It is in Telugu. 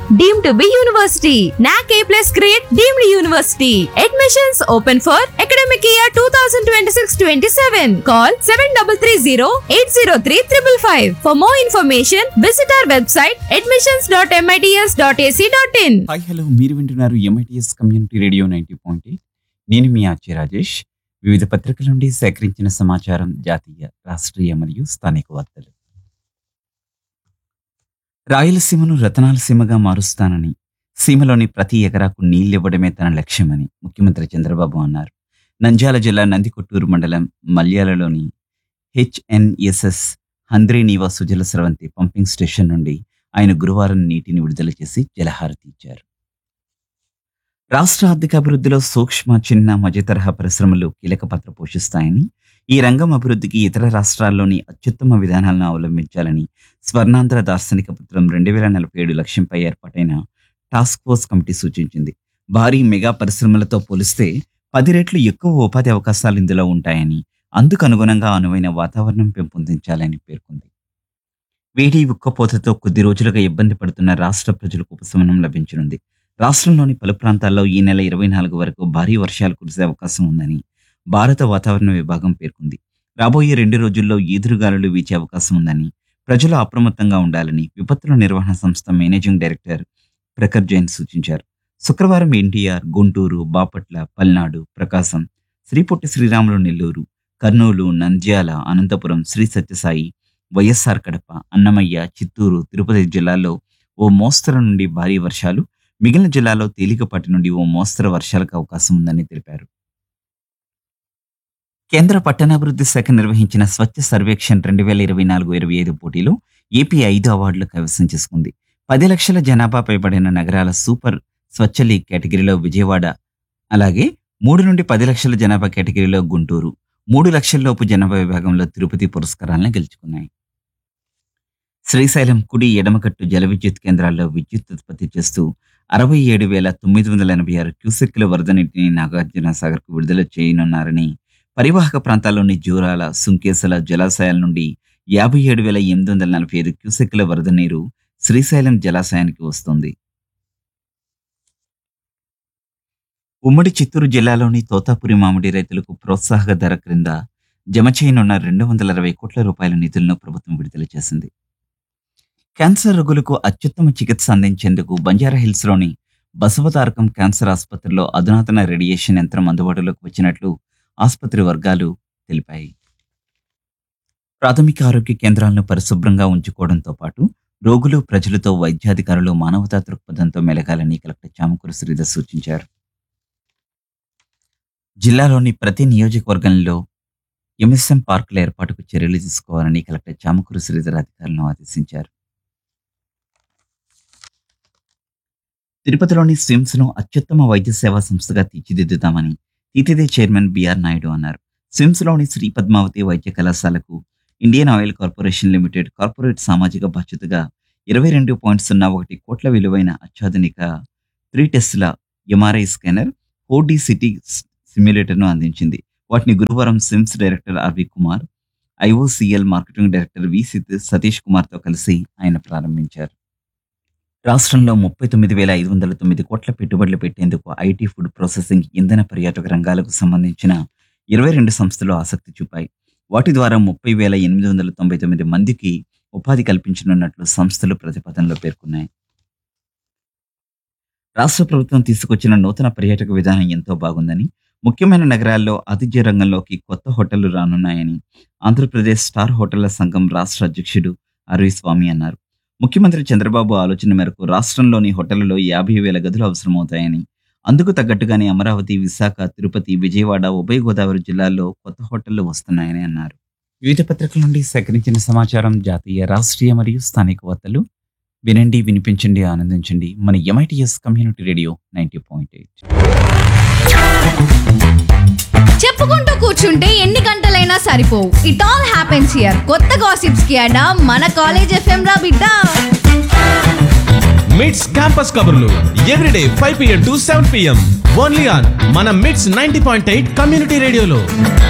deemed to be university. NAC A plus grade deemed university. Admissions open for academic year 2026-27. Call 7330-803-555. For more information, visit our website admissions.mits.ac.in. Hi hello మీరు వింటున్నారు MITS community radio ninety point eight నేను మీ ఆర్చి రాజేష్ వివిధ పత్రికల నుండి సేకరించిన సమాచారం జాతీయ రాష్ట్రీయ మరియు స్థానిక వార్తలు రాయలసీమను రతనాల సీమగా మారుస్తానని సీమలోని ప్రతి ఎకరాకు నీళ్లివ్వడమే తన లక్ష్యమని ముఖ్యమంత్రి చంద్రబాబు అన్నారు నంద్యాల జిల్లా నందికొట్టూరు మండలం మల్యాలలోని HNSS Handri Neeva Sujala Sravanthi pumping station నుండి ఆయన గురువారం నీటిని విడుదల చేసి జలహారతి ఇచ్చారు రాష్ట్ర ఆర్థిక అభివృద్ధిలో సూక్ష్మ చిన్న మధ్య తరహా పరిశ్రమలు కీలక పాత్ర పోషిస్తాయని ఈ రంగం అభివృద్ధికి ఇతర రాష్ట్రాల్లోని అత్యుత్తమ విధానాలను అవలంబించాలని స్వర్ణాంధ్ర దార్శనిక పత్రం రెండు వేల నలభై ఏడు లక్ష్యంపై ఏర్పాటైన టాస్క్ ఫోర్స్ కమిటీ సూచించింది భారీ మెగా పరిశ్రమలతో పోలిస్తే పది రెట్లు ఎక్కువ ఉపాధి అవకాశాలు ఇందులో ఉంటాయని అందుకు అనుగుణంగా అనువైన వాతావరణం పెంపొందించాలని పేర్కొంది వేడి ఉక్కపోతతో కొద్ది రోజులుగా ఇబ్బంది పడుతున్న రాష్ట్ర ప్రజలకు ఉపశమనం లభించనుంది రాష్ట్రంలోని పలు ప్రాంతాల్లో ఈ నెల ఇరవై నాలుగు వరకు భారీ వర్షాలు కురిసే అవకాశం ఉందని భారత వాతావరణ విభాగం పేర్కొంది రాబోయే రెండు రోజుల్లో ఈదురుగాలులు వీచే అవకాశం ఉందని ప్రజలు అప్రమత్తంగా ఉండాలని విపత్తుల నిర్వహణ సంస్థ మేనేజింగ్ డైరెక్టర్ ప్రఖర్ జైన్ సూచించారు శుక్రవారం ఎన్టీఆర్ గుంటూరు బాపట్ల పల్నాడు ప్రకాశం శ్రీపొట్టి శ్రీరాములు నెల్లూరు కర్నూలు నంద్యాల అనంతపురం శ్రీ సత్యసాయి వైఎస్ఆర్ కడప అన్నమయ్య చిత్తూరు తిరుపతి జిల్లాల్లో ఓ మోస్తరు నుండి భారీ వర్షాలు మిగిలిన జిల్లాలో తేలికపాటి నుండి ఓ మోస్తరు వర్షాలకు అవకాశం ఉందని తెలిపారు కేంద్ర పట్టణాభివృద్ధి శాఖ నిర్వహించిన స్వచ్ఛ సర్వేక్షణ్ రెండు వేల ఇరవై నాలుగు ఇరవై ఐదు పోటీలో ఏపీ ఐదు అవార్డులు కైవసం చేసుకుంది పది లక్షల జనాభా పైబడిన నగరాల సూపర్ స్వచ్ఛ లీగ్ కేటగిరీలో విజయవాడ అలాగే మూడు నుండి పది లక్షల జనాభా కేటగిరీలో గుంటూరు మూడు లక్షల లోపు జనాభా విభాగంలో తిరుపతి పురస్కారాలను గెలుచుకున్నాయి శ్రీశైలం కుడి ఎడమకట్టు జల విద్యుత్ కేంద్రాల్లో విద్యుత్ ఉత్పత్తి చేస్తూ అరవై ఏడు వేల తొమ్మిది వందల ఎనభై ఆరు క్యూసెక్కుల వరద నీటిని నాగార్జున సాగర్కు విడుదల చేయనున్నారని పరివాహక ప్రాంతాల్లోని జూరాల సుంకేసల జలాశయాల నుండి యాభై ఏడు వేల ఎనిమిది వందల నలభై ఐదు క్యూసెక్కుల వరద నీరు శ్రీశైలం జలాశయానికి వస్తుంది ఉమ్మడి చిత్తూరు జిల్లాలోని తోతాపురి మామిడి రైతులకు ప్రోత్సాహక ధర క్రింద జమ చేయనున్న రెండు వందల అరవై కోట్ల రూపాయల నిధులను ప్రభుత్వం విడుదల చేసింది క్యాన్సర్ రోగులకు అత్యుత్తమ చికిత్స అందించేందుకు బంజారా హిల్స్లోని బసవతారకం క్యాన్సర్ ఆసుపత్రిలో అధునాతన రేడియేషన్ యంత్రం అందుబాటులోకి వచ్చినట్లు ఆసుపత్రి వర్గాలు తెలిపాయి ప్రాథమిక ఆరోగ్య కేంద్రాలను పరిశుభ్రంగా ఉంచుకోవడంతో పాటు రోగులు ప్రజలతో వైద్యాధికారులు మానవతా దృక్పథంతో మెలగాలని కలెక్టర్ చామకూరు శ్రీధర్ సూచించారు జిల్లాలోని ప్రతి నియోజకవర్గంలో ఎంఎస్ఎం పార్కుల ఏర్పాటుకు చర్యలు తీసుకోవాలని కలెక్టర్ చామకూరు శ్రీధర్ అధికారులను ఆదేశించారు తిరుపతిలోని స్విమ్స్ ను అత్యుత్తమ వైద్య సేవా సంస్థగా తీర్చిదిద్దుతామని టీటీడీ చైర్మన్ బిఆర్ నాయుడు అన్నారు స్విమ్స్ లోని శ్రీ పద్మావతి వైద్య కళాశాలకు Indian Oil Corporation Limited corporate సామాజిక బాధ్యతగా ఇరవై రెండు పాయింట్ సున్నా ఒకటి కోట్ల విలువైన అత్యాధునిక త్రీ టెస్టుల ఎంఆర్ఐ స్కానర్ ఓడి సిటీ సిమ్యులేటర్ను అందించింది వాటిని గురువారం SVIMS director RV Kumar IOCL marketing director V సిత్ సతీష్ కుమార్తో కలిసి ఆయన ప్రారంభించారు రాష్ట్రంలో ముప్పై తొమ్మిది వేల ఐదు వందల తొమ్మిది కోట్ల పెట్టుబడులు పెట్టేందుకు ఐటీ ఫుడ్ ప్రాసెసింగ్ ఇంధన పర్యాటక రంగాలకు సంబంధించిన ఇరవై రెండు సంస్థలు ఆసక్తి చూపాయి వాటి ద్వారా ముప్పై వేల ఎనిమిది వందల తొంభై తొమ్మిది మందికి ఉపాధి కల్పించనున్నట్లు సంస్థలు ప్రతిపాదనలో పేర్కొన్నాయి రాష్ట్ర ప్రభుత్వం తీసుకొచ్చిన నూతన పర్యాటక విధానం ఎంతో బాగుందని ముఖ్యమైన నగరాల్లో ఆతిథ్య రంగంలోకి కొత్త హోటళ్లు రానున్నాయని ఆంధ్రప్రదేశ్ స్టార్ హోటళ్ల సంఘం రాష్ట్ర అధ్యక్షుడు అరవి స్వామి అన్నారు ముఖ్యమంత్రి చంద్రబాబు ఆలోచన మేరకు రాష్ట్రంలోని హోటళ్లలో యాభై వేల గదులు అవసరమవుతాయని అందుకు తగ్గట్టుగానే అమరావతి విశాఖ తిరుపతి విజయవాడ ఉభయ గోదావరి జిల్లాల్లో కొత్త హోటళ్లు వస్తున్నాయని అన్నారు వివిధ పత్రికల నుండి సేకరించిన సమాచారం జాతీయ రాష్ట్రీయ మరియు స్థానిక వార్తలు వినండి వినిపించండి ఆనందించండి మన MITS community radio ninety point eight చెప్పుకుంటూ కూర్చుంటే ఎన్ని గంటలైనా సరిపోవు ఇట్ ఆల్ హ్యాపెన్స్ హియర్ కొత్త గాసిప్స్ కి అడా మన కాలేజ్ ఎఫ్ఎం రా బిడ్డ మిడ్స్ క్యాంపస్ కబుర్లు everyday five PM to seven PM only on మన MITS ninety point eight community రేడియోలో